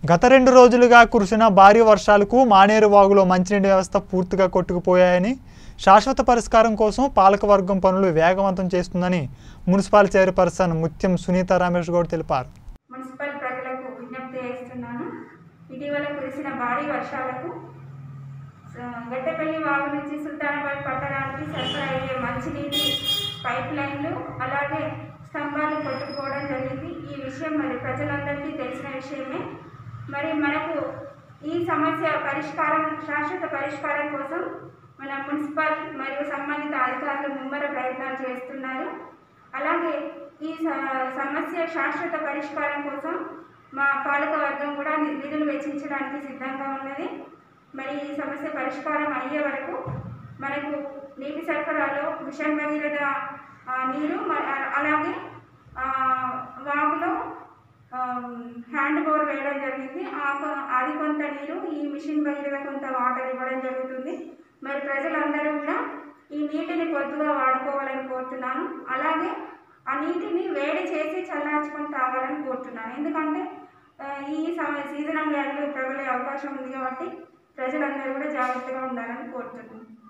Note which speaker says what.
Speaker 1: గత రెండు రోజులుగా కురిసిన భారీ వర్షాలకు మానేరు వాగులో మంచినీటి వ్యవస్థ పూర్తిగా కొట్టుకుపోయాయని శాశ్వత పరిష్కారం కోసం పాలకవర్గం పనులు వేగవంతం చేస్తుందని మున్సిపల్ చైర్పర్సన్ ముత్యం సునీత రమేష్ గౌడ్ తెలిపారు
Speaker 2: మున్సిపల్ ప్రజలకు విజ్ఞప్తి చేస్తున్నాను ఇటీవల కురిసిన భారీ వర్షాలకు ఆ, గడ్డపల్లి వాగు నుంచి సుల్తానాబాద్ పట్టణానికి సరఫరా అయ్యే మంచినీటి పైప్ లైన్లు అలాగే స్తంభాలు కొట్టుకుపోవడం జరిగింది ఈ విషయం మరి ప్రజలందరికీ తెలిసిన విషయమే మరి మనకు ఈ సమస్య పరిష్కారం శాశ్వత పరిష్కారం కోసం మన మున్సిపల్ మరియు సంబంధిత అధికారులు ముమ్మర ప్రయత్నాలు చేస్తున్నారు అలాగే ఈ స- సమస్య శాశ్వత పరిష్కారం కోసం మా పాలక వర్గం కూడా ని- నిధులు వెచ్చించడానికి సిద్ధంగా ఉన్నది మరి ఈ సమస్య పరిష్కారం అయ్యే వరకు మనకు నీటి సరఫరాలో మిషన్ భగీరథ ఆ, నీరు మ- అ- అలాగే ఆ, వాగులో ఆ, హ్యాండ్ బోర్ వేయడం జరిగింది ఆ కొ- అది కొంత నీరు ఈ మిషన్ భగీరథ కొంత వాటర్ ఇవ్వడం జరుగుతుంది మరి ప్రజలందరూ కూడా ఈ నీటిని పొద్దుగా వాడుకోవాలని కోరుతున్నాను అలాగే ఆ నీటిని వేడి చేసి చల్లార్చుకొని తాగాలని కోరుతున్నాను ఎందుకంటే ఆ, ఈ సమయ సీజనల్ వ్యాధులు ప్రబలే అవకాశం ఉంది కాబట్టి ప్రజలందరూ కూడా జాగ్రత్తగా ఉండాలని కోరుతున్నాను